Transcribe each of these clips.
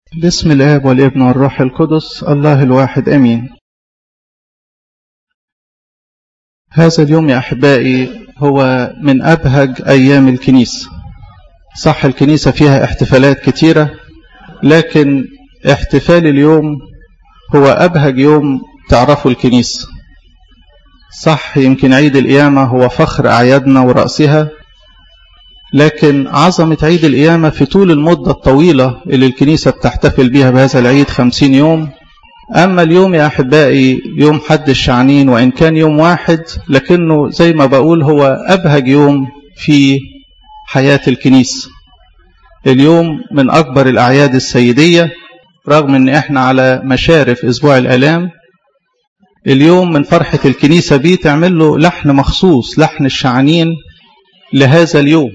بسم الآب والابن والروح القدس الله الواحد أمين هذا اليوم يا أحبائي هو من أبهج أيام الكنيسة صح الكنيسة فيها احتفالات كتيرة لكن احتفال اليوم هو أبهج يوم تعرفوا الكنيسة صح يمكن عيد القيامة هو فخر أعيادنا ورأسها لكن عظمة عيد القيامة في طول المدة الطويلة اللي الكنيسة بتحتفل بها بهذا العيد خمسين يوم أما اليوم يا أحبائي يوم حد الشعنين وإن كان يوم واحد لكنه زي ما بقول هو أبهج يوم في حياة الكنيسة اليوم من أكبر الأعياد السيدية رغم أن إحنا على مشارف أسبوع الآلام اليوم من فرحة الكنيسة بيه تعمل له لحن مخصوص لحن الشعنين لهذا اليوم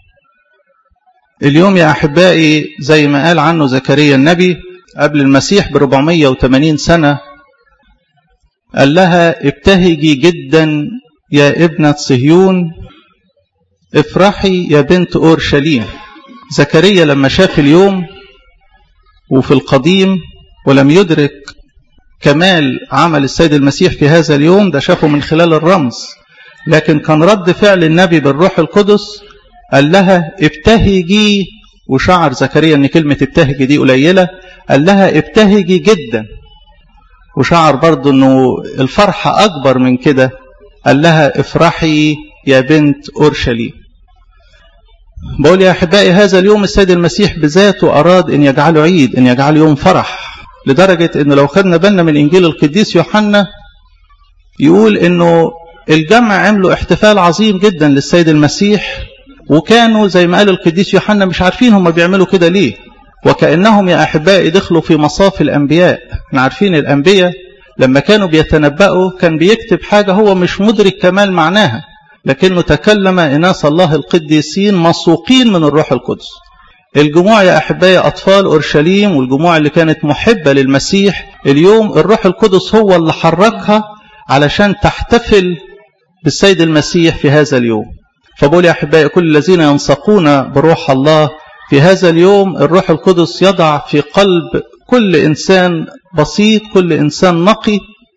اليوم يا أحبائي زي ما قال عنه زكريا النبي قبل المسيح ب 480 سنة قال لها ابتهجي جدا يا ابنة صهيون افرحي يا بنت أورشليم زكريا لما شاف اليوم وفي القديم ولم يدرك كمال عمل السيد المسيح في هذا اليوم ده شافه من خلال الرمز لكن كان رد فعل النبي بالروح القدس قال لها ابتهجي وشعر زكريا ان كلمة ابتهجي دي قليلة قال لها ابتهجي جدا وشعر برضه انه الفرحة اكبر من كده قال لها افرحي يا بنت اورشليم بقول يا احبائي هذا اليوم السيد المسيح بذاته اراد ان يجعله عيد ان يجعله يوم فرح لدرجة ان لو خدنا بالنا من انجيل القديس يوحنا يقول انه الجمع عملوا احتفال عظيم جدا للسيد المسيح وكانوا زي ما قال القديس يوحنا مش عارفين هم بيعملوا كده ليه وكأنهم يا أحبائي دخلوا في مصاف الأنبياء احنا عارفين الأنبياء لما كانوا بيتنبأوا كان بيكتب حاجة هو مش مدرك كمال معناها لكنه تكلم إناس الله القديسين مسوقين من الروح القدس الجموع يا أحبائي أطفال أورشليم والجموع اللي كانت محبة للمسيح اليوم الروح القدس هو اللي حركها علشان تحتفل بالسيد المسيح في هذا اليوم فبقول يا أحبائي كل الذين ينسقون بروح الله في هذا اليوم الروح القدس يضع في قلب كل إنسان بسيط كل إنسان نقي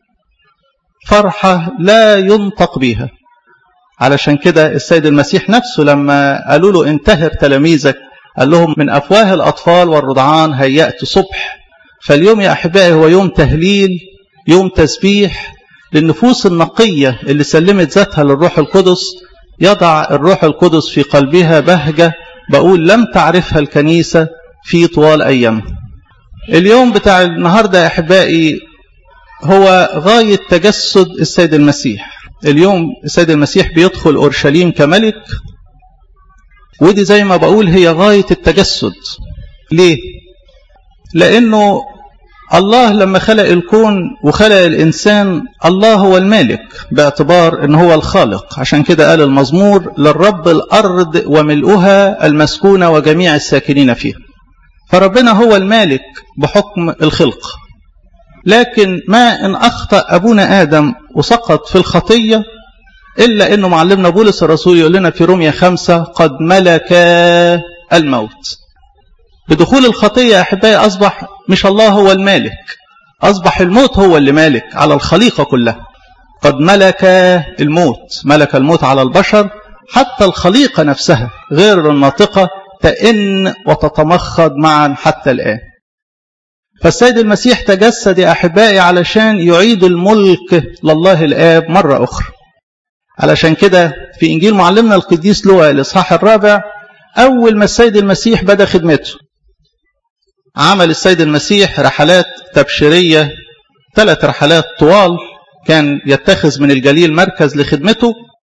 فرحة لا ينطق بها علشان كده السيد المسيح نفسه لما قالوا له انتهر تلاميذك قال لهم من أفواه الأطفال والرضعان هيأت صبح فاليوم يا أحبائي هو يوم تهليل يوم تسبيح للنفوس النقية اللي سلمت ذاتها للروح القدس يضع الروح القدس في قلبها بهجة بقول لم تعرفها الكنيسة في طوال أيامها اليوم بتاع النهاردة يا أحبائي هو غاية تجسد السيد المسيح اليوم السيد المسيح بيدخل أورشليم كملك ودي زي ما بقول هي غاية التجسد ليه؟ لأنه الله لما خلق الكون وخلق الإنسان الله هو المالك باعتبار أنه هو الخالق عشان كده قال المزمور للرب الأرض وملؤها المسكونة وجميع الساكنين فيها فربنا هو المالك بحكم الخلق لكن ما إن أخطأ أبونا آدم وسقط في الخطية إلا أنه معلمنا بولس الرسول يقول لنا في رومية خمسة قد ملك الموت بدخول الخطية يا أحبائي أصبح مش الله هو المالك أصبح الموت هو اللي مالك على الخليقة كلها قد ملك الموت ملك الموت على البشر حتى الخليقة نفسها غير الناطقة تئن وتتمخض معا حتى الآن فالسيد المسيح تجسد يا أحبائي علشان يعيد الملك لله الآب مرة أخرى علشان كده في إنجيل معلمنا القديس لوقا الإصحاح الرابع أول ما السيد المسيح بدأ خدمته عمل السيد المسيح رحلات تبشيرية ثلاث رحلات طوال كان يتخذ من الجليل مركز لخدمته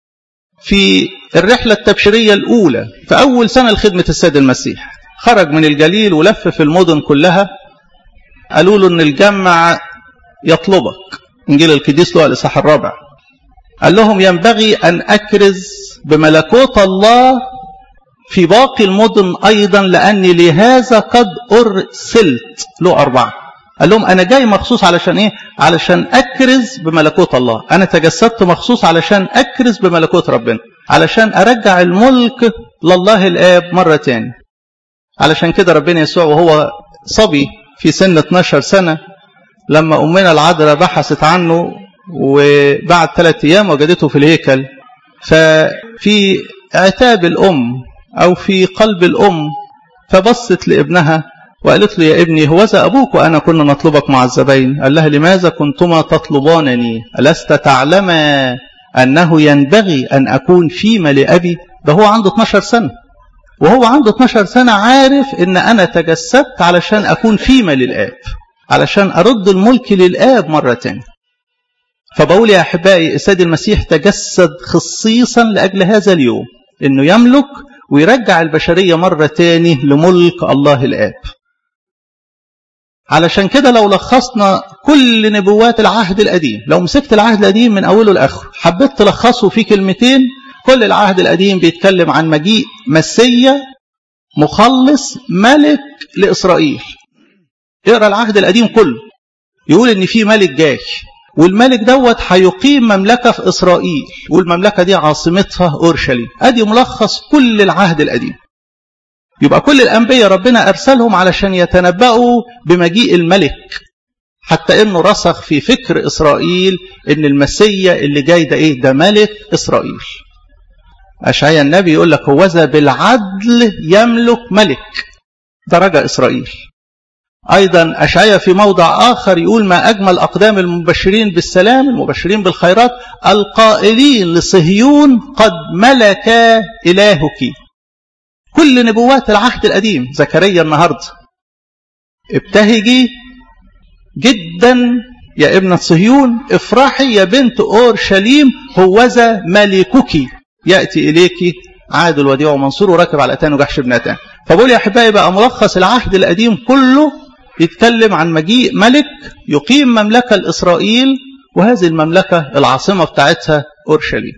في الرحلة التبشيرية الأولى في أول سنة لخدمة السيد المسيح خرج من الجليل ولف في المدن كلها قالوا له أن الجمع يطلبك إنجيل القديس لوقا الإصحاح الرابع قال لهم ينبغي أن أكرز بملكوت الله في باقي المدن أيضا لأني لهذا قد أرسلت له أربعة قال لهم أنا جاي مخصوص علشان إيه علشان أكرز بملكوت الله أنا تجسدت مخصوص علشان أكرز بملكوت ربنا علشان أرجع الملك لله الآب مرة تاني علشان كده ربنا يسوع وهو صبي في سن 12 سنة لما أمنا العذراء بحثت عنه وبعد ثلاثة أيام وجدته في الهيكل ففي عتاب الأم أو في قلب الأم فبصت لابنها وقالت له يا ابني هوذا أبوك وأنا كنا نطلبك مع الزبين قال لها لماذا كنتما تطلبانني ألست تعلما أنه ينبغي أن أكون فيما لأبي ده هو عنده 12 سنة وهو عنده 12 سنة عارف إن أنا تجسدت علشان أكون فيما للآب علشان أرد الملك للآب مرة تانية فبقول يا أحبائي السيد المسيح تجسد خصيصا لأجل هذا اليوم إنه يملك ويرجع البشرية مرة تاني لملك الله الآب علشان كده لو لخصنا كل نبوات العهد القديم لو مسكت العهد القديم من أوله لآخره حبيت تلخصه في كلمتين كل العهد القديم بيتكلم عن مجيء مسيا مخلص ملك لإسرائيل اقرا العهد القديم كله يقول ان في ملك جاي والملك دوت هيقيم مملكه في اسرائيل والمملكه دي عاصمتها اورشليم ادي ملخص كل العهد القديم يبقى كل الانبياء ربنا ارسلهم علشان يتنبأوا بمجيء الملك حتى انه رسخ في فكر اسرائيل ان المسيا اللي جاي ده ايه ده ملك اسرائيل اشعيا النبي يقول لك هوذا بالعدل يملك ملك ده رجع اسرائيل أيضا أشعيا في موضع آخر يقول ما أجمل أقدام المبشرين بالسلام المبشرين بالخيرات القائلين لصهيون قد ملك إلهك كل نبوات العهد القديم زكريا النهاردة ابتهجي جدا يا ابنة صهيون افرحي يا بنت أورشليم هوذا ملكك يأتي إليك عادل وديع ومنصور وراكب على أتان وجحش ابن أتان فبقول يا أحبائي بقى ملخص العهد القديم كله يتكلم عن مجيء ملك يقيم مملكة لإسرائيل وهذه المملكة العاصمة بتاعتها أورشليم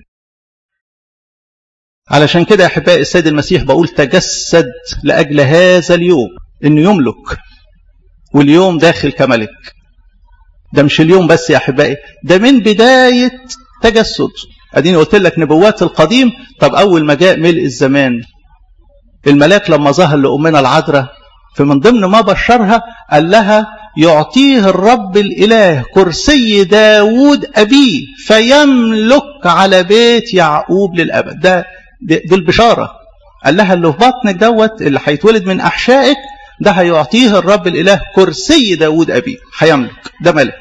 علشان كده يا أحبائي السيد المسيح بقول تجسد لأجل هذا اليوم إنه يملك واليوم داخل كملك ده مش اليوم بس يا أحبائي ده من بداية تجسد أديني قلت لك نبوات القديم طب أول ما جاء ملء الزمان الملاك لما ظهر لأمنا العذراء فمن ضمن ما بشرها قال لها يعطيه الرب الإله كرسي داود أبيه فيملك على بيت يعقوب للأبد ده دي البشارة قال لها اللي في بطنك دوت اللي هيتولد من أحشائك ده هيعطيه الرب الإله كرسي داود أبيه هيملك ده ملك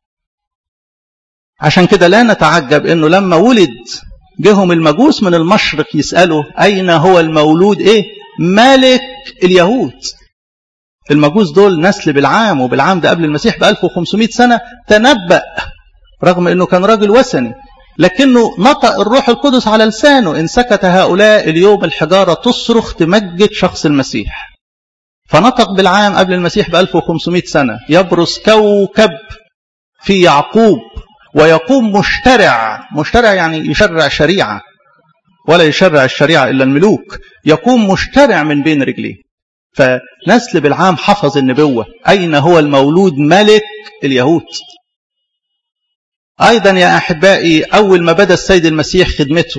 عشان كده لا نتعجب انه لما ولد جهم المجوس من المشرق يسألوا أين هو المولود إيه ملك اليهود المجوس دول نسل بالعام وبالعام ده قبل المسيح ب 1500 سنة تنبأ رغم أنه كان راجل وثني لكنه نطق الروح القدس على لسانه إن سكت هؤلاء اليوم الحجارة تصرخ تمجد شخص المسيح فنطق بالعام قبل المسيح ب 1500 سنة يبرز كوكب في يعقوب ويقوم مشترع مشترع يعني يشرع شريعة ولا يشرع الشريعة إلا الملوك يقوم مشترع من بين رجليه فنسل بالعام حفظ النبوة أين هو المولود ملك اليهود أيضا يا أحبائي أول ما بدأ السيد المسيح خدمته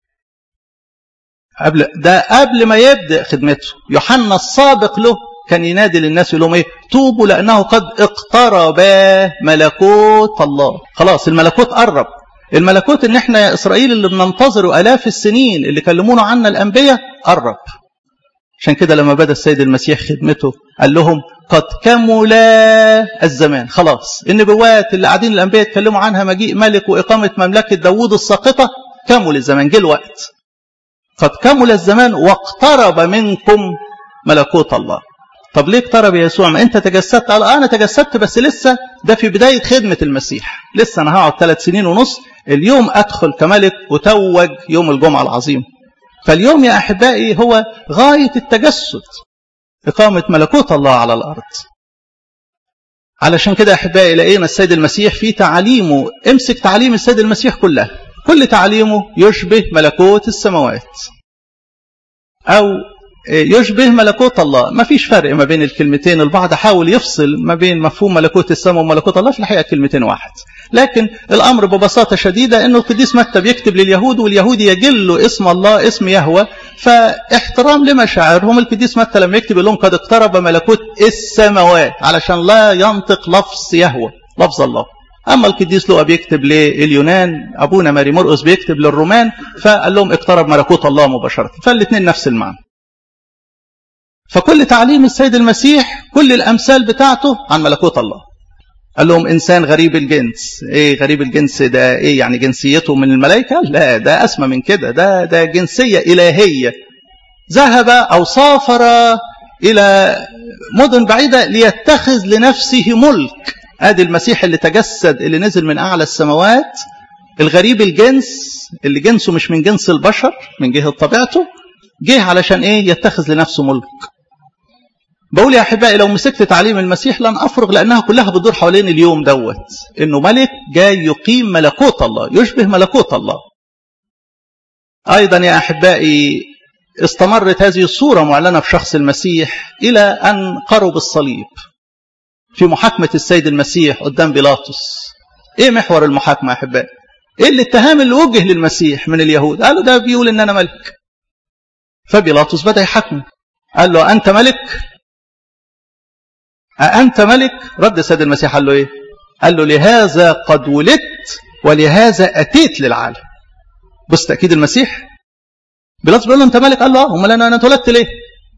قبل ده قبل ما يبدأ خدمته يوحنا السابق له كان ينادي للناس يقول لهم ايه توبوا لانه قد اقترب ملكوت الله خلاص الملكوت قرب الملكوت ان احنا يا اسرائيل اللي بننتظره الاف السنين اللي كلمونا عنا الانبياء قرب عشان كده لما بدا السيد المسيح خدمته قال لهم قد كمل الزمان خلاص النبوات اللي قاعدين الانبياء يتكلموا عنها مجيء ملك واقامه مملكه داوود الساقطه كمل الزمان جه الوقت قد كمل الزمان واقترب منكم ملكوت الله طب ليه اقترب يسوع ما انت تجسدت قال انا تجسدت بس لسه ده في بدايه خدمه المسيح لسه انا هقعد ثلاث سنين ونص اليوم ادخل كملك وتوج يوم الجمعه العظيم فاليوم يا احبائي هو غايه التجسد اقامه ملكوت الله على الارض علشان كده احبائي لقينا السيد المسيح في تعاليمه امسك تعاليم السيد المسيح كلها كل تعاليمه يشبه ملكوت السماوات او يشبه ملكوت الله ما فيش فرق ما بين الكلمتين البعض حاول يفصل ما بين مفهوم ملكوت السماء وملكوت الله في الحقيقة كلمتين واحد لكن الأمر ببساطة شديدة أنه القديس متى بيكتب لليهود واليهود يجل اسم الله اسم يهوى فاحترام لمشاعرهم القديس متى لما يكتب لهم قد اقترب ملكوت السماوات علشان لا ينطق لفظ يهوى لفظ الله أما القديس لوقا بيكتب لليونان أبونا ماري مرقس بيكتب للرومان فقال لهم اقترب ملكوت الله مباشرة فالاثنين نفس المعنى فكل تعليم السيد المسيح كل الأمثال بتاعته عن ملكوت الله قال لهم إنسان غريب الجنس إيه غريب الجنس ده إيه يعني جنسيته من الملائكة لا ده أسمى من كده ده ده جنسية إلهية ذهب أو سافر إلى مدن بعيدة ليتخذ لنفسه ملك ادي المسيح اللي تجسد اللي نزل من اعلى السماوات الغريب الجنس اللي جنسه مش من جنس البشر من جهه طبيعته جه علشان ايه يتخذ لنفسه ملك بقول يا احبائي لو مسكت تعليم المسيح لن افرغ لانها كلها بتدور حوالين اليوم دوت انه ملك جاي يقيم ملكوت الله يشبه ملكوت الله ايضا يا احبائي استمرت هذه الصوره معلنه في شخص المسيح الى ان قرب الصليب في محاكمة السيد المسيح قدام بيلاطس ايه محور المحاكمة يا احبائي ايه الاتهام اللي وجه للمسيح من اليهود قالوا ده بيقول ان انا ملك فبيلاطس بدأ يحاكمه قال له انت ملك أأنت ملك رد السيد المسيح قال له ايه قال له لهذا قد ولدت ولهذا أتيت للعالم بص تأكيد المسيح بيلاطس بيقول له انت ملك قال له اه امال انا انا اتولدت ليه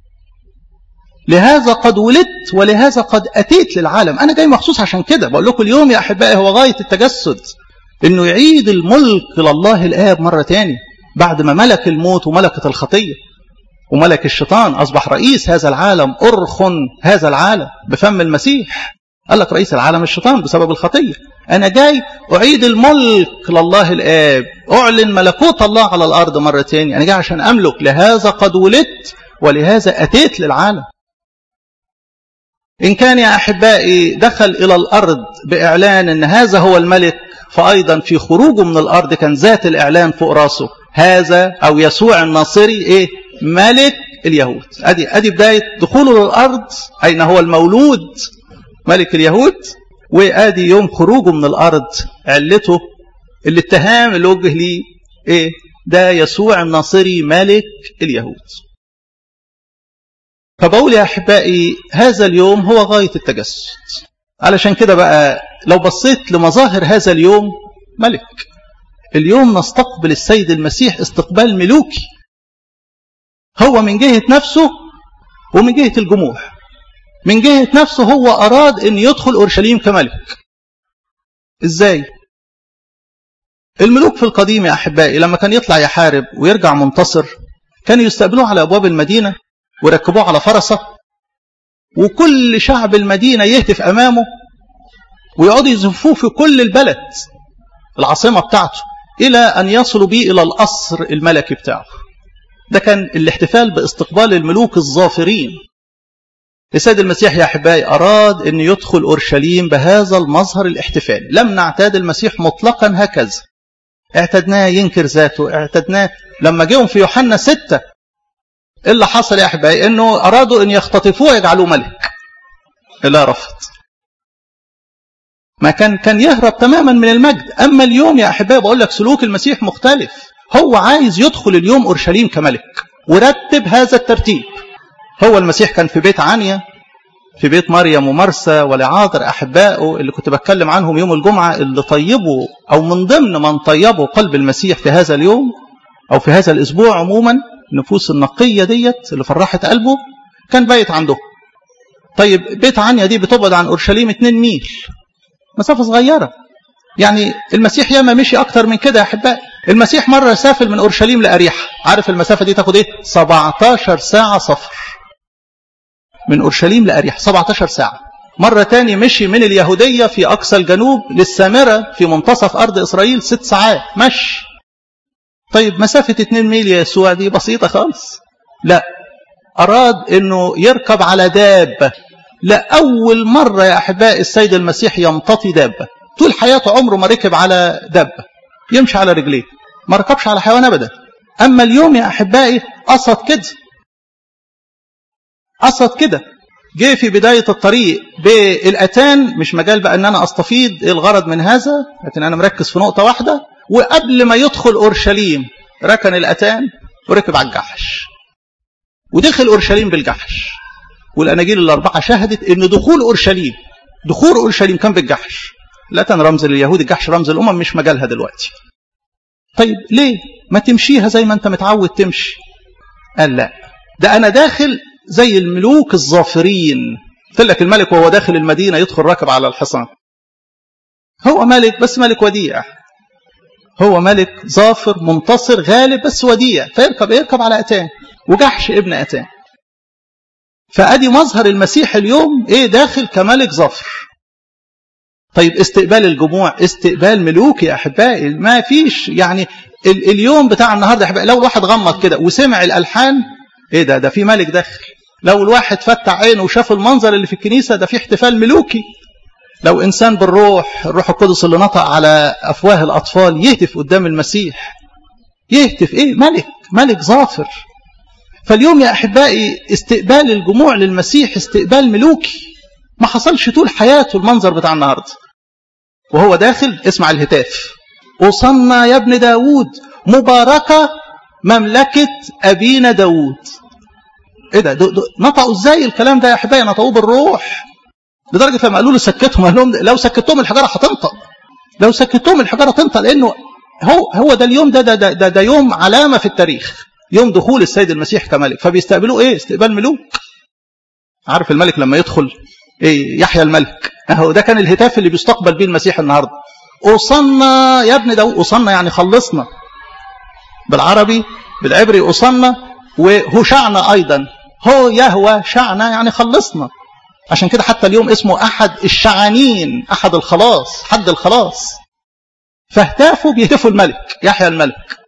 لهذا قد ولدت ولهذا قد أتيت للعالم أنا جاي مخصوص عشان كده بقول لكم اليوم يا أحبائي هو غاية التجسد إنه يعيد الملك لله الآب مرة تاني بعد ما ملك الموت وملكة الخطية وملك الشيطان أصبح رئيس هذا العالم أرخن هذا العالم بفم المسيح قال لك رئيس العالم الشيطان بسبب الخطية أنا جاي أعيد الملك لله الآب أعلن ملكوت الله على الأرض مرة تاني أنا جاي عشان أملك لهذا قد ولدت ولهذا أتيت للعالم إن كان يا أحبائي دخل إلى الأرض بإعلان أن هذا هو الملك فأيضا في خروجه من الأرض كان ذات الإعلان فوق راسه هذا أو يسوع الناصري إيه ملك اليهود أدي, أدي بداية دخوله للأرض أين هو المولود ملك اليهود وأدي يوم خروجه من الأرض علته الاتهام اللي وجه ليه إيه ده يسوع الناصري ملك اليهود فبقول يا أحبائي هذا اليوم هو غاية التجسد علشان كده بقى لو بصيت لمظاهر هذا اليوم ملك اليوم نستقبل السيد المسيح استقبال ملوكي هو من جهة نفسه ومن جهة الجموع من جهة نفسه هو أراد أن يدخل أورشليم كملك إزاي الملوك في القديم يا أحبائي لما كان يطلع يحارب ويرجع منتصر كانوا يستقبلوه على أبواب المدينة وركبوه على فرسه وكل شعب المدينة يهتف أمامه ويقعدوا يزفوه في كل البلد العاصمة بتاعته إلى أن يصلوا به إلى القصر الملكي بتاعه ده كان الاحتفال باستقبال الملوك الظافرين السيد المسيح يا أحبائي أراد أن يدخل أورشليم بهذا المظهر الاحتفالي لم نعتاد المسيح مطلقا هكذا اعتدناه ينكر ذاته اعتدناه لما جيهم في يوحنا ستة اللي حصل يا أحبائي أنه أرادوا أن يختطفوه ويجعلوه ملك لا رفض ما كان كان يهرب تماما من المجد أما اليوم يا أحبائي بقول لك سلوك المسيح مختلف هو عايز يدخل اليوم أورشليم كملك ورتب هذا الترتيب هو المسيح كان في بيت عنيا في بيت مريم ومرسى ولعاذر أحبائه اللي كنت بتكلم عنهم يوم الجمعة اللي طيبوا أو من ضمن من طيبوا قلب المسيح في هذا اليوم أو في هذا الأسبوع عموما النفوس النقية ديت اللي فرحت قلبه كان بايت عنده طيب بيت عنيا دي بتبعد عن أورشليم 2 ميل مسافة صغيرة يعني المسيح ياما مشي أكتر من كده يا أحبائي المسيح مرة سافر من أورشليم لأريحة عارف المسافة دي تاخد إيه 17 ساعة سفر من أورشليم لأريحة 17 ساعة مرة تاني مشي من اليهودية في أقصى الجنوب للسامرة في منتصف أرض إسرائيل ست ساعات مشي طيب مسافة 2 ميل يا يسوع دي بسيطة خالص لا أراد أنه يركب على دابة لأول مرة يا أحباء السيد المسيح يمتطي دابة طول حياته عمره ما ركب على دابة يمشي على رجليه ما ركبش على حيوان أبدا أما اليوم يا أحبائي قصد كده قصد كده جه في بداية الطريق بالأتان مش مجال بقى أن أنا أستفيد إيه الغرض من هذا لكن أنا مركز في نقطة واحدة وقبل ما يدخل أورشليم ركن الأتان وركب على الجحش ودخل أورشليم بالجحش والأناجيل الأربعة شهدت أن دخول أورشليم دخول أورشليم كان بالجحش الأتان رمز لليهود الجحش رمز الأمم مش مجالها دلوقتي طيب ليه ما تمشيها زي ما أنت متعود تمشي قال لا ده أنا داخل زي الملوك الظافرين قلت لك الملك وهو داخل المدينة يدخل راكب على الحصان هو ملك بس ملك وديع هو ملك ظافر منتصر غالب بس وديع فيركب يركب على أتان وجحش ابن أتان فأدي مظهر المسيح اليوم إيه داخل كملك ظفر طيب استقبال الجموع استقبال ملوكي يا أحبائي ما فيش يعني ال اليوم بتاع النهارده يا أحبائي لو الواحد غمض كده وسمع الألحان إيه ده ده في ملك داخل لو الواحد فتح عينه وشاف المنظر اللي في الكنيسة ده في احتفال ملوكي لو إنسان بالروح الروح القدس اللي نطق على أفواه الأطفال يهتف قدام المسيح يهتف إيه ملك ملك ظافر فاليوم يا أحبائي استقبال الجموع للمسيح استقبال ملوكي ما حصلش طول حياته المنظر بتاع النهاردة وهو داخل اسمع الهتاف أصنى يا ابن داود مباركة مملكة أبينا داود ايه ده, ده, ده نطقوا ازاي الكلام ده يا احبائي نطقوه بالروح لدرجه لما قالوا له سكتهم قال لهم لو سكتهم الحجاره هتنطق لو سكتهم الحجاره تنطق لانه هو هو ده اليوم ده ده, ده ده ده يوم علامه في التاريخ يوم دخول السيد المسيح كملك فبيستقبلوه ايه استقبال ملوك عارف الملك لما يدخل ايه يحيى الملك اهو ده كان الهتاف اللي بيستقبل بيه المسيح النهارده اوصلنا يا ابن داود اوصلنا يعني خلصنا بالعربي بالعبري اوصلنا وهشعنا ايضا هو يهوى شعنا يعني خلصنا عشان كده حتى اليوم اسمه احد الشعانين احد الخلاص حد الخلاص فاهتافوا بيهتفوا الملك يحيى الملك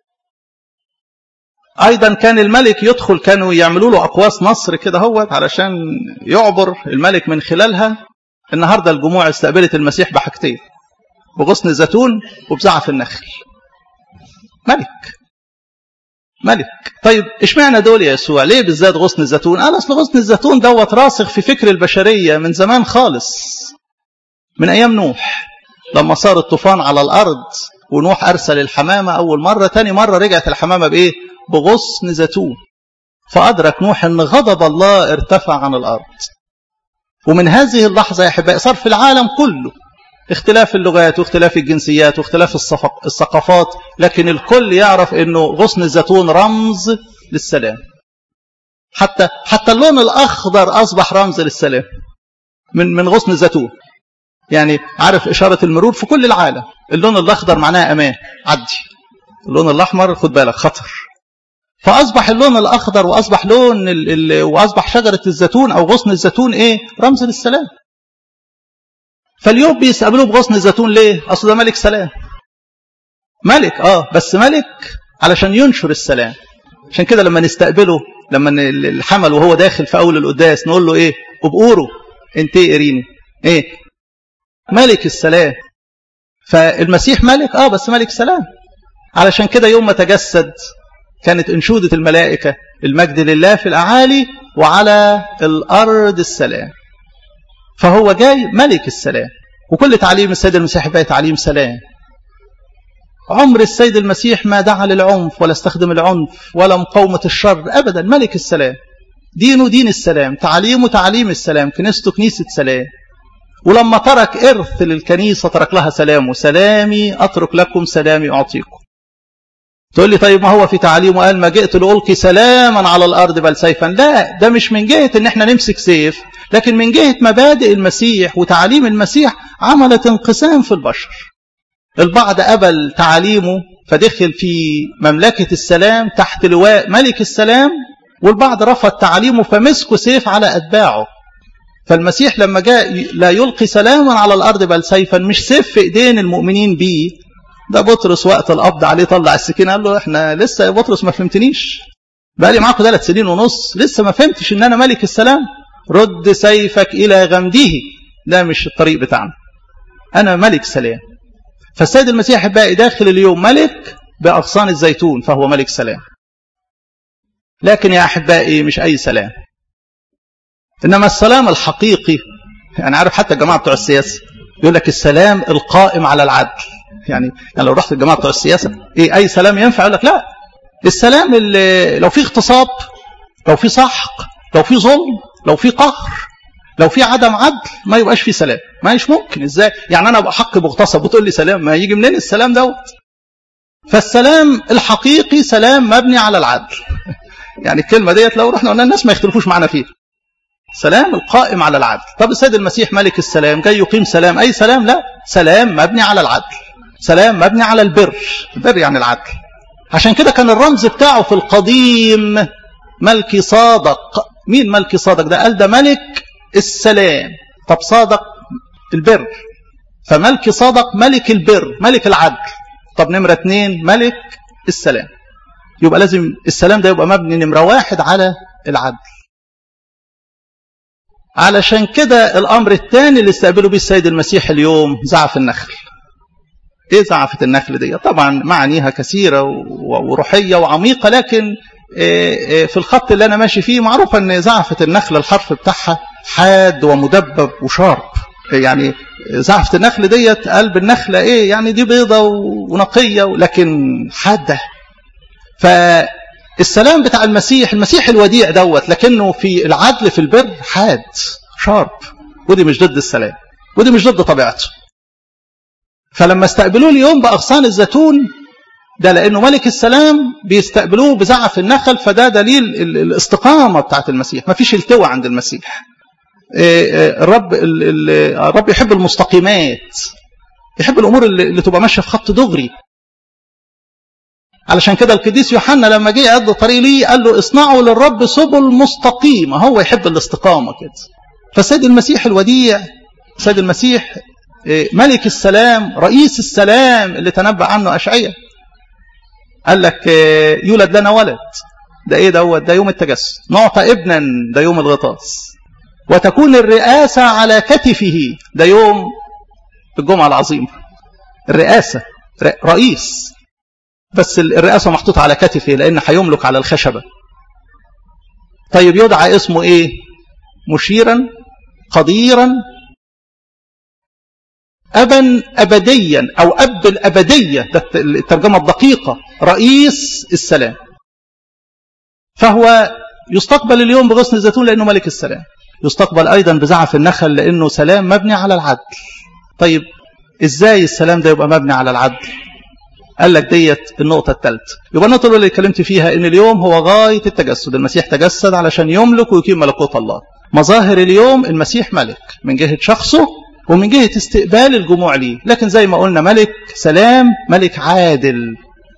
ايضا كان الملك يدخل كانوا يعملوا له اقواس نصر كده هوت علشان يعبر الملك من خلالها النهارده الجموع استقبلت المسيح بحاجتين بغصن الزيتون وبزعف النخل ملك ملك طيب اشمعنى دول يا يسوع ليه بالذات غصن الزيتون قال اصل غصن الزيتون دوت راسخ في فكر البشريه من زمان خالص من ايام نوح لما صار الطوفان على الارض ونوح ارسل الحمامه اول مره تاني مره رجعت الحمامه بايه بغصن زيتون فادرك نوح ان غضب الله ارتفع عن الارض ومن هذه اللحظه يا احبائي صار في العالم كله اختلاف اللغات واختلاف الجنسيات واختلاف الثقافات لكن الكل يعرف انه غصن الزيتون رمز للسلام حتى حتى اللون الاخضر اصبح رمز للسلام من من غصن الزيتون يعني عارف اشاره المرور في كل العالم اللون الاخضر معناه امان عدي اللون الاحمر خد بالك خطر فاصبح اللون الاخضر واصبح لون ال ال واصبح شجره الزيتون او غصن الزيتون ايه رمز للسلام فاليوم بيستقبلوه بغصن الزيتون ليه اصل ده ملك سلام ملك اه بس ملك علشان ينشر السلام عشان كده لما نستقبله لما الحمل وهو داخل في اول القداس نقول له ايه ابقوره انت اريني ايه ملك السلام فالمسيح ملك اه بس ملك سلام علشان كده يوم ما تجسد كانت انشودة الملائكة المجد لله في الأعالي وعلى الأرض السلام فهو جاي ملك السلام وكل تعليم السيد المسيح بقى تعليم سلام عمر السيد المسيح ما دعا للعنف ولا استخدم العنف ولا مقاومة الشر أبدا ملك السلام دينه دين السلام تعليمه تعليم السلام كنيسته كنيسة سلام ولما ترك إرث للكنيسة ترك لها سلامه سلامي أترك لكم سلامي أعطيكم تقول لي طيب ما هو في تعليمه قال ما جئت لألقي سلاما على الأرض بل سيفا لا ده مش من جهة ان احنا نمسك سيف لكن من جهة مبادئ المسيح وتعليم المسيح عملت انقسام في البشر البعض قبل تعليمه فدخل في مملكة السلام تحت لواء ملك السلام والبعض رفض تعليمه فمسكوا سيف على أتباعه فالمسيح لما جاء لا يلقي سلاما على الأرض بل سيفا مش سيف في إيدين المؤمنين بيه ده بطرس وقت القبض عليه طلع السكين قال له احنا لسه يا بطرس ما فهمتنيش بقى لي معاكم ثلاث سنين ونص لسه ما فهمتش ان انا ملك السلام رد سيفك الى غمده ده مش الطريق بتاعنا انا ملك سلام فالسيد المسيح بقى داخل اليوم ملك باغصان الزيتون فهو ملك سلام لكن يا احبائي مش اي سلام إنما السلام الحقيقي يعني عارف حتى الجماعة بتوع السياسة يقول لك السلام القائم على العدل يعني, يعني لو رحت الجماعة بتوع السياسة إيه أي سلام ينفع يقول لك لا السلام اللي لو في اغتصاب لو في سحق لو في ظلم لو في قهر لو في عدم عدل ما يبقاش في سلام ما مش ممكن ازاي يعني انا ابقى حق مغتصب وتقول لي سلام ما يجي منين السلام دوت فالسلام الحقيقي سلام مبني على العدل يعني الكلمة ديت لو رحنا قلنا الناس ما يختلفوش معنا فيها سلام القائم على العدل طب السيد المسيح ملك السلام جاي يقيم سلام أي سلام لا سلام مبني على العدل سلام مبني على البر البر يعني العدل عشان كده كان الرمز بتاعه في القديم ملكي صادق مين ملكي صادق ده قال ده ملك السلام طب صادق البر فملكي صادق ملك البر ملك العدل طب نمرة اتنين ملك السلام يبقى لازم السلام ده يبقى مبني نمرة واحد على العدل علشان كده الأمر الثاني اللي استقبلوا به السيد المسيح اليوم زعف النخل ايه زعفة النخل دي طبعا معانيها كثيرة وروحية وعميقة لكن في الخط اللي أنا ماشي فيه معروف أن زعفة النخل الحرف بتاعها حاد ومدبب وشارب يعني زعفة النخل ديت قلب النخلة ايه يعني دي بيضة ونقية لكن حادة فالسلام بتاع المسيح المسيح الوديع دوت لكنه في العدل في البر حاد شارب ودي مش ضد السلام ودي مش ضد طبيعته فلما استقبلوه اليوم بأغصان الزيتون ده لأنه ملك السلام بيستقبلوه بزعف النخل فده دليل الاستقامة بتاعت المسيح ما فيش التوى عند المسيح الرب الرب يحب المستقيمات يحب الأمور اللي تبقى ماشية في خط دغري علشان كده القديس يوحنا لما جه يقضي الطريق ليه قال له اصنعوا للرب سبل مستقيمة هو يحب الاستقامة كده فالسيد المسيح الوديع السيد المسيح ملك السلام رئيس السلام اللي تنبأ عنه أشعية قال لك يولد لنا ولد ده ايه دوت ده يوم التجسد نعطى ابنا ده يوم الغطاس وتكون الرئاسة على كتفه ده يوم الجمعة العظيمة الرئاسة رئيس بس الرئاسة محطوطة على كتفه لأن هيملك على الخشبة طيب يدعى اسمه ايه مشيرا قديرا أبا أبديا أو أب الأبدية ده الترجمة الدقيقة رئيس السلام فهو يستقبل اليوم بغصن الزيتون لأنه ملك السلام يستقبل أيضا بزعف النخل لأنه سلام مبني على العدل طيب إزاي السلام ده يبقى مبني على العدل قال لك ديت النقطة الثالثة يبقى النقطة اللي اتكلمت فيها إن اليوم هو غاية التجسد المسيح تجسد علشان يملك ويقيم ملكوت الله مظاهر اليوم المسيح ملك من جهة شخصه ومن جهة استقبال الجموع ليه لكن زي ما قلنا ملك سلام ملك عادل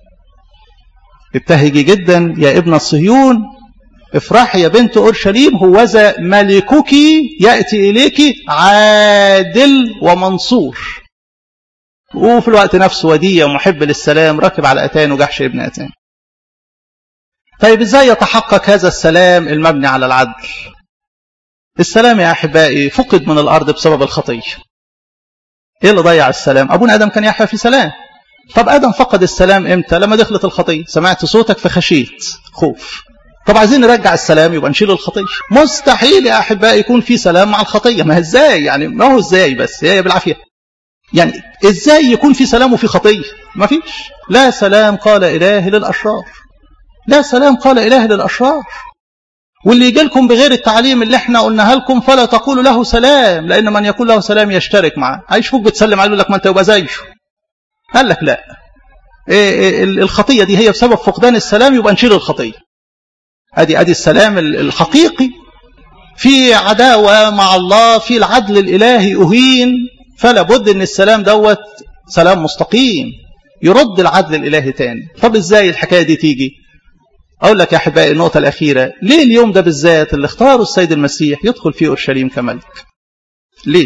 ابتهجي جدا يا ابن الصهيون افرحي يا بنت أورشليم هوذا ملكك يأتي إليك عادل ومنصور وفي الوقت نفسه وديع محب للسلام راكب على أتان وجحش ابن أتان طيب ازاي يتحقق هذا السلام المبني على العدل السلام يا أحبائي فقد من الأرض بسبب الخطية إيه اللي ضيع السلام أبونا آدم كان يحيا في سلام طب آدم فقد السلام إمتى لما دخلت الخطية سمعت صوتك فخشيت خوف طب عايزين نرجع السلام يبقى نشيل الخطية مستحيل يا أحبائي يكون في سلام مع الخطية ما ازاي يعني ما هو ازاي بس هي بالعافية يعني ازاي يكون في سلام وفي خطية ما فيش لا سلام قال إله للأشرار لا سلام قال إله للأشرار واللي يجي لكم بغير التعليم اللي احنا قلناها لكم فلا تقولوا له سلام لأن من يقول له سلام يشترك معه هيشوفك بتسلم عليه يقول لك ما انت يبقى زيه قال لك لا إيه إيه الخطية دي هي بسبب فقدان السلام يبقى نشيل الخطية ادي ادي السلام الحقيقي في عداوة مع الله في العدل الإلهي أهين فلا بد ان السلام دوت سلام مستقيم يرد العدل الإلهي تاني طب ازاي الحكاية دي تيجي أقول لك يا أحبائي النقطة الأخيرة ليه اليوم ده بالذات اللي اختاره السيد المسيح يدخل فيه أورشليم كملك ليه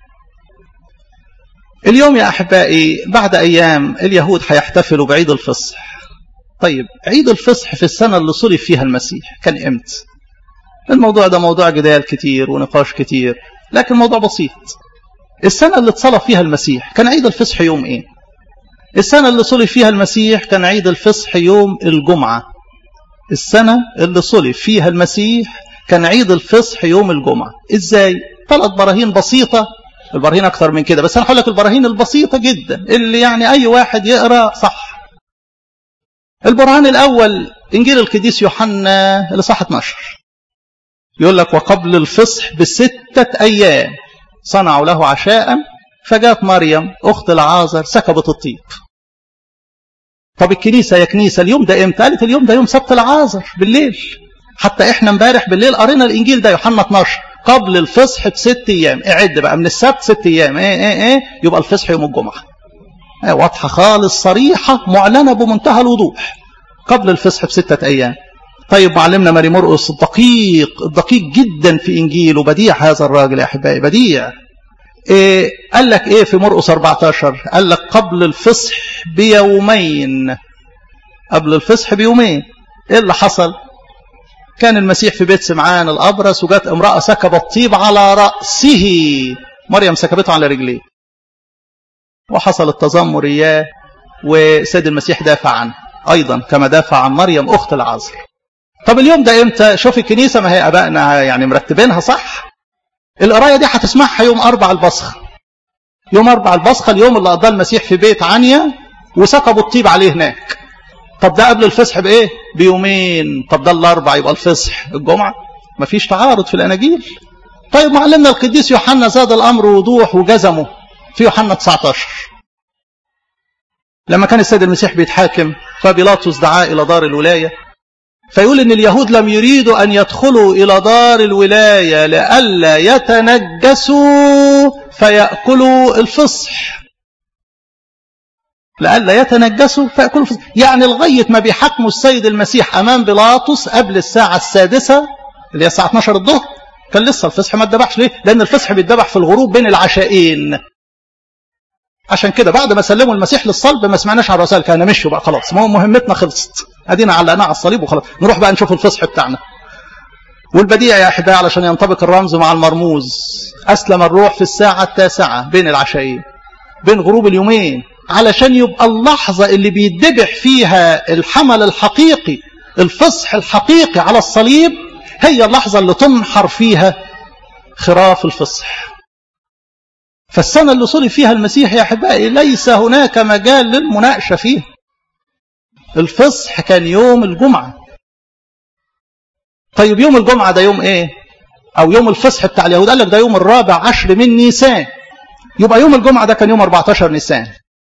اليوم يا أحبائي بعد أيام اليهود هيحتفلوا بعيد الفصح طيب عيد الفصح في السنة اللي صلب فيها المسيح كان امتى الموضوع ده موضوع جدال كتير ونقاش كتير لكن موضوع بسيط السنة اللي اتصلب فيها المسيح كان عيد الفصح يوم ايه السنة اللي صلب فيها المسيح كان عيد الفصح يوم الجمعة السنة اللي صلب فيها المسيح كان عيد الفصح يوم الجمعة ازاي ثلاث براهين بسيطة البراهين اكتر من كده بس انا هقول لك البراهين البسيطة جدا اللي يعني اي واحد يقرأ صح البرهان الاول انجيل القديس يوحنا اللي صح 12 يقول لك وقبل الفصح بستة ايام صنعوا له عشاء فجاءت مريم اخت العازر سكبت الطيب طب الكنيسة يا كنيسة اليوم ده امتى قالت اليوم ده يوم سبت العازر بالليل حتى احنا امبارح بالليل قرينا الانجيل ده يوحنا 12 قبل الفصح بست ايام اعد بقى من السبت ست ايام ايه ايه ايه يبقى الفصح يوم الجمعة ايه واضحة خالص صريحة معلنة بمنتهى الوضوح قبل الفصح بستة ايام طيب معلمنا ماري مرقس الدقيق الدقيق جدا في انجيله بديع هذا الراجل يا احبائي بديع إيه قال لك ايه في مرقس 14 قال لك قبل الفصح بيومين قبل الفصح بيومين ايه اللي حصل كان المسيح في بيت سمعان الابرص وجات امراه سكبت طيب على راسه مريم سكبته على رجليه وحصل التذمر اياه وسيد المسيح دافع عنه ايضا كما دافع عن مريم اخت العذر طب اليوم ده امتى شوف الكنيسه ما هي ابائنا يعني مرتبينها صح القرايه دي هتسمعها يوم اربع البصخ يوم اربع البصخ اليوم اللي قضاه المسيح في بيت عنيا وسكبوا الطيب عليه هناك طب ده قبل الفصح بايه بيومين طب ده الاربع يبقى الفصح الجمعه مفيش تعارض في الاناجيل طيب معلمنا القديس يوحنا زاد الامر وضوح وجزمه في يوحنا 19 لما كان السيد المسيح بيتحاكم فبيلاطس دعاه الى دار الولايه فيقول ان اليهود لم يريدوا ان يدخلوا الى دار الولايه لئلا يتنجسوا فياكلوا الفصح لئلا يتنجسوا فياكلوا الفصح يعني لغايه ما بيحاكموا السيد المسيح امام بيلاطس قبل الساعه السادسه اللي هي الساعه 12 الظهر كان لسه الفصح ما اتذبحش ليه؟ لان الفصح بيتذبح في الغروب بين العشاءين عشان كده بعد ما سلموا المسيح للصلب ما سمعناش عن رسائل كان مشوا بقى خلاص ما هو مهمتنا خلصت ادينا علقناه على الصليب وخلاص نروح بقى نشوف الفصح بتاعنا والبديع يا احبائي علشان ينطبق الرمز مع المرموز اسلم الروح في الساعه التاسعه بين العشاءين بين غروب اليومين علشان يبقى اللحظه اللي بيتذبح فيها الحمل الحقيقي الفصح الحقيقي على الصليب هي اللحظه اللي تنحر فيها خراف الفصح فالسنة اللي صلب فيها المسيح يا أحبائي ليس هناك مجال للمناقشة فيه الفصح كان يوم الجمعة طيب يوم الجمعة ده يوم ايه او يوم الفصح بتاع اليهود قال لك ده يوم الرابع عشر من نيسان يبقى يوم الجمعة ده كان يوم 14 نيسان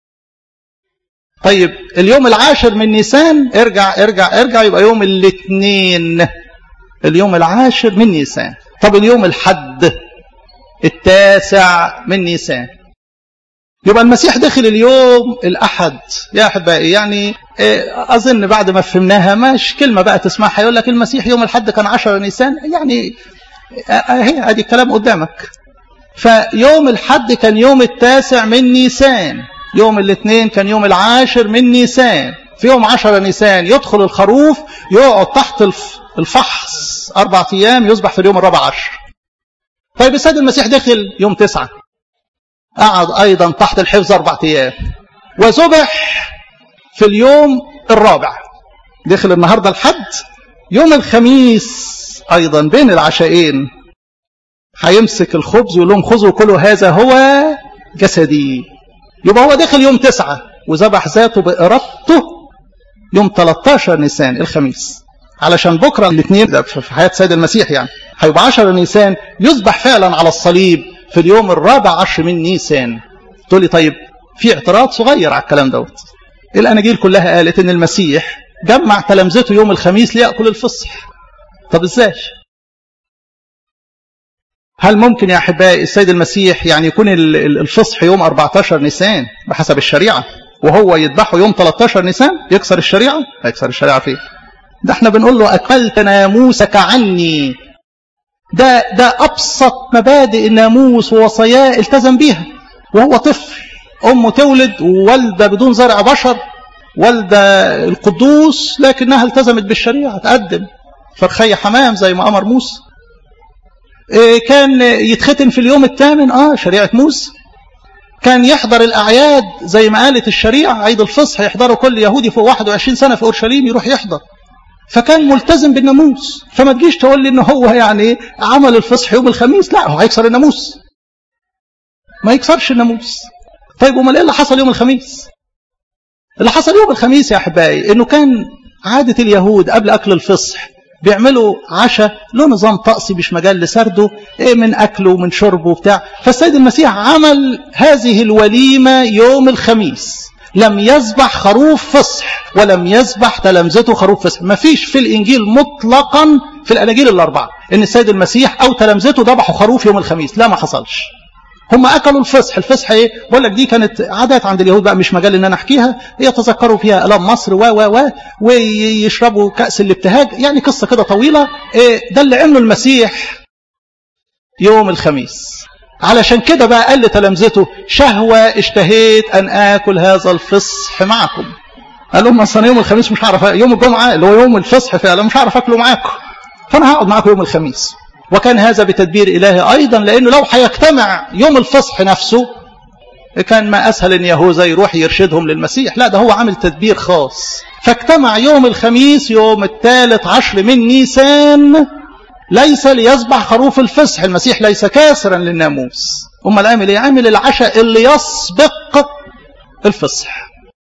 طيب اليوم العاشر من نيسان ارجع ارجع ارجع يبقى يوم الاثنين اليوم العاشر من نيسان طب اليوم الحد التاسع من نيسان يبقى المسيح دخل اليوم الأحد يا أحبائي يعني أظن بعد ما فهمناها مش كلمة بقى تسمعها يقول لك المسيح يوم الحد كان عشر نيسان يعني هي ادي الكلام قدامك فيوم الحد كان يوم التاسع من نيسان يوم الاثنين كان يوم العاشر من نيسان في يوم عشر نيسان يدخل الخروف يقعد تحت الفحص أربع أيام يصبح في اليوم الرابع عشر طيب السيد المسيح دخل يوم تسعة قعد أيضا تحت الحفظ أربع أيام وذبح في اليوم الرابع دخل النهاردة الحد يوم الخميس أيضا بين العشاءين هيمسك الخبز ويقول لهم خذوا كلوا هذا هو جسدي يبقى هو دخل يوم تسعة وذبح ذاته بإرادته يوم 13 نيسان الخميس علشان بكرة الاثنين ده في حياة سيد المسيح يعني هيبقى 10 نيسان يذبح فعلا على الصليب في اليوم الرابع عشر من نيسان تقول لي طيب في اعتراض صغير على الكلام دوت الاناجيل كلها قالت ان المسيح جمع تلامذته يوم الخميس ليأكل الفصح طب ازاي هل ممكن يا احبائي السيد المسيح يعني يكون الفصح يوم 14 نيسان بحسب الشريعه وهو يذبحه يوم 13 نيسان يكسر الشريعه هيكسر الشريعه فين ده احنا بنقول له اكلت ناموسك عني ده ده ابسط مبادئ الناموس ووصاياه التزم بيها وهو طفل امه تولد ووالده بدون زرع بشر والده القدوس لكنها التزمت بالشريعه تقدم فرخي حمام زي ما امر موسى إيه كان يتختن في اليوم الثامن اه شريعه موسى كان يحضر الاعياد زي ما قالت الشريعه عيد الفصح يحضره كل يهودي فوق 21 سنه في اورشليم يروح يحضر فكان ملتزم بالناموس فما تجيش تقول لي ان هو يعني عمل الفصح يوم الخميس لا هو هيكسر الناموس ما يكسرش الناموس طيب امال ايه اللي حصل يوم الخميس اللي حصل يوم الخميس يا احبائي انه كان عاده اليهود قبل اكل الفصح بيعملوا عشاء له نظام طقسي مش مجال لسرده إيه من اكله ومن شربه وبتاع فالسيد المسيح عمل هذه الوليمه يوم الخميس لم يذبح خروف فصح ولم يذبح تلامذته خروف فصح ما فيش في الانجيل مطلقا في الاناجيل الاربعه ان السيد المسيح او تلامذته ذبحوا خروف يوم الخميس لا ما حصلش هم اكلوا الفصح الفصح ايه بقول لك دي كانت عادات عند اليهود بقى مش مجال ان انا احكيها يتذكروا فيها الام مصر و و و ويشربوا كاس الابتهاج يعني قصه كده طويله إيه ده اللي عمله المسيح يوم الخميس علشان كده بقى قال لتلامذته شهوه اشتهيت ان اكل هذا الفصح معكم قال لهم اصل يوم الخميس مش هعرف يوم الجمعه اللي هو يوم الفصح فعلا مش هعرف اكله معاكم فانا هقعد معاكم يوم الخميس وكان هذا بتدبير إلهي أيضا لأنه لو هيجتمع يوم الفصح نفسه كان ما أسهل أن يهوذا يروح يرشدهم للمسيح لا ده هو عامل تدبير خاص فاجتمع يوم الخميس يوم الثالث عشر من نيسان ليس ليصبح خروف الفصح المسيح ليس كاسرا للناموس أما العامل إيه عامل العشاء اللي يسبق الفصح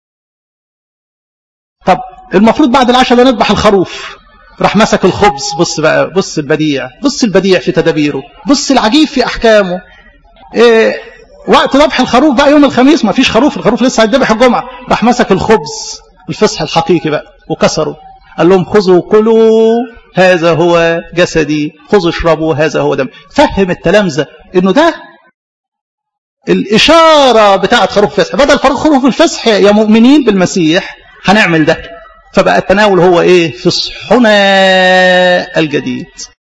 طب المفروض بعد العشاء ده نذبح الخروف راح مسك الخبز بص بقى بص البديع بص البديع في تدابيره بص العجيب في احكامه إيه وقت ذبح الخروف بقى يوم الخميس ما فيش خروف الخروف لسه هيتذبح الجمعه راح مسك الخبز الفصح الحقيقي بقى وكسره قال لهم خذوا كلوا هذا هو جسدي خذوا اشربوا هذا هو دم فهم التلامذه انه ده الاشاره بتاعه خروف الفصح بدل خروف الفصح يا مؤمنين بالمسيح هنعمل ده فبقى التناول هو ايه فصحنا الجديد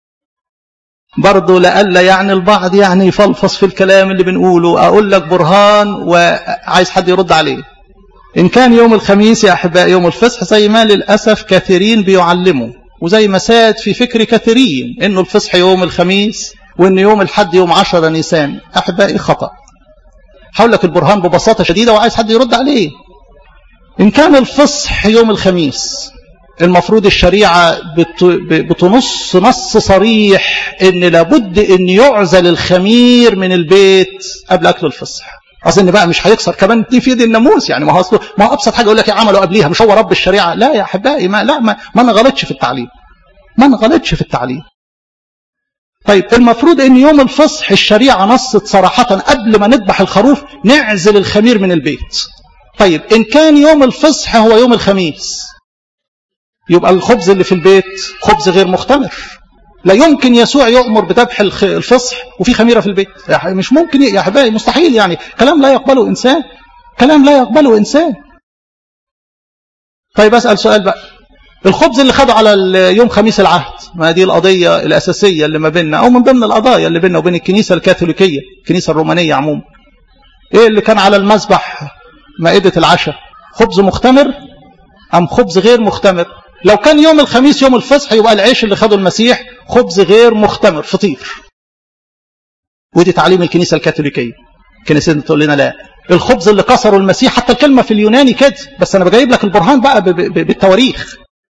برضه لألا يعني البعض يعني يفلفص في الكلام اللي بنقوله أقول لك برهان وعايز حد يرد عليه إن كان يوم الخميس يا أحباء يوم الفصح زي ما للأسف كثيرين بيعلموا وزي ما ساد في فكر كثيرين إنه الفصح يوم الخميس وإن يوم الحد يوم عشر نيسان أحبائي خطأ هقول لك البرهان ببساطة شديدة وعايز حد يرد عليه إن كان الفصح يوم الخميس المفروض الشريعة بتنص نص صريح إن لابد إن يعزل الخمير من البيت قبل أكل الفصح أظن بقى مش هيكسر كمان دي في يد الناموس يعني ما هو أصله ما هو أبسط حاجة يقول لك عملوا قبليها مش هو رب الشريعة لا يا أحبائي ما لا ما, ما نغلطش في التعليم ما نغلطش في التعليم طيب المفروض ان يوم الفصح الشريعة نصت صراحة قبل ما نذبح الخروف نعزل الخمير من البيت طيب إن كان يوم الفصح هو يوم الخميس يبقى الخبز اللي في البيت خبز غير مختمر لا يمكن يسوع يؤمر بذبح الفصح وفي خميرة في البيت مش ممكن يا أحبائي مستحيل يعني كلام لا يقبله إنسان كلام لا يقبله إنسان طيب أسأل سؤال بقى الخبز اللي خده على يوم خميس العهد ما دي القضية الأساسية اللي ما بيننا أو من ضمن القضايا اللي بيننا وبين الكنيسة الكاثوليكية الكنيسة الرومانية عموما إيه اللي كان على المذبح مائدة العشاء خبز مختمر أم خبز غير مختمر لو كان يوم الخميس يوم الفصح يبقى العيش اللي خده المسيح خبز غير مختمر فطير ودي تعليم الكنيسة الكاثوليكية الكنيسة تقول لنا لا الخبز اللي كسره المسيح حتى الكلمة في اليوناني كده بس أنا بجايب لك البرهان بقى بالتواريخ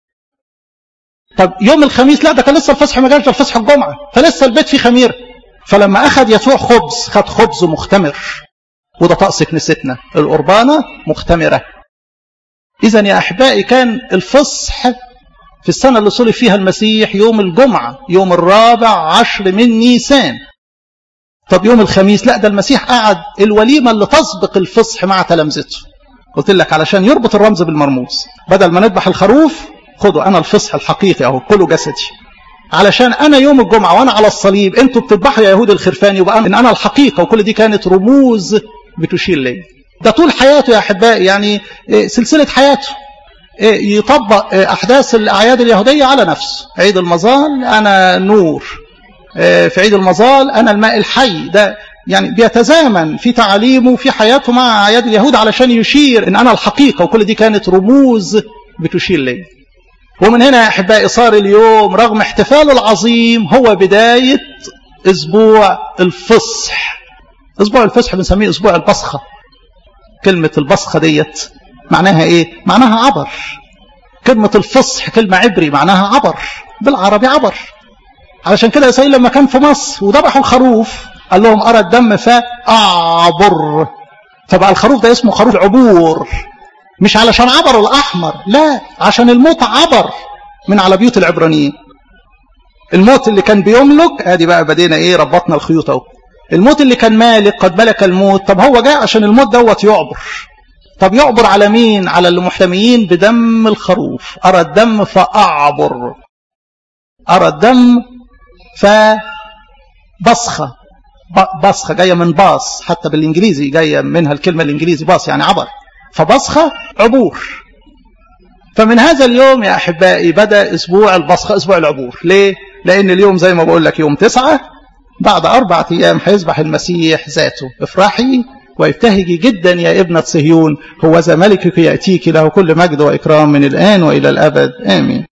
طب يوم الخميس لا ده كان لسه الفصح ما جاش الفصح الجمعة فلسه البيت فيه خمير فلما أخذ يسوع خبز خد خبز مختمر وده طقس كنيستنا القربانة مختمرة إذا يا أحبائي كان الفصح في السنة اللي صلب فيها المسيح يوم الجمعة يوم الرابع عشر من نيسان طب يوم الخميس لا ده المسيح قعد الوليمة اللي تسبق الفصح مع تلامذته قلت لك علشان يربط الرمز بالمرموز بدل ما نذبح الخروف خدوا أنا الفصح الحقيقي أهو كله جسدي علشان أنا يوم الجمعة وأنا على الصليب أنتوا بتذبحوا يا يهود الخرفان يبقى إن أنا الحقيقة وكل دي كانت رموز بتشير لي ده طول حياته يا أحبائي يعني سلسلة حياته يطبق أحداث الأعياد اليهودية على نفسه عيد المظال أنا نور في عيد المظال أنا الماء الحي ده يعني بيتزامن في تعاليمه في حياته مع أعياد اليهود علشان يشير إن أنا الحقيقة وكل دي كانت رموز بتشير لي ومن هنا يا أحبائي صار اليوم رغم احتفاله العظيم هو بداية أسبوع الفصح أسبوع الفصح بنسميه أسبوع البصخة كلمة البصخة ديت معناها إيه؟ معناها عبر كلمة الفصح كلمة عبري معناها عبر بالعربي عبر علشان كده يا سيد لما كان في مصر وذبحوا الخروف قال لهم أرى الدم فأعبر فبقى الخروف ده اسمه خروف عبور مش علشان عبر الأحمر لا عشان الموت عبر من على بيوت العبرانيين الموت اللي كان بيملك ادي بقى بدينا ايه ربطنا الخيوط اهو الموت اللي كان مالك قد ملك الموت طب هو جاء عشان الموت دوت يعبر طب يعبر على مين على المحتميين بدم الخروف أرى الدم فأعبر أرى الدم فبصخة بصخة جاية من باص حتى بالإنجليزي جاية منها الكلمة الإنجليزي باص يعني عبر فبصخة عبور فمن هذا اليوم يا أحبائي بدأ أسبوع البصخة أسبوع العبور ليه؟ لأن اليوم زي ما بقول لك يوم تسعة بعد أربعة أيام هيصبح المسيح ذاته افرحي وابتهجي جدا يا ابنة صهيون هو ذا ملكك يأتيك له كل مجد وإكرام من الآن وإلى الأبد آمين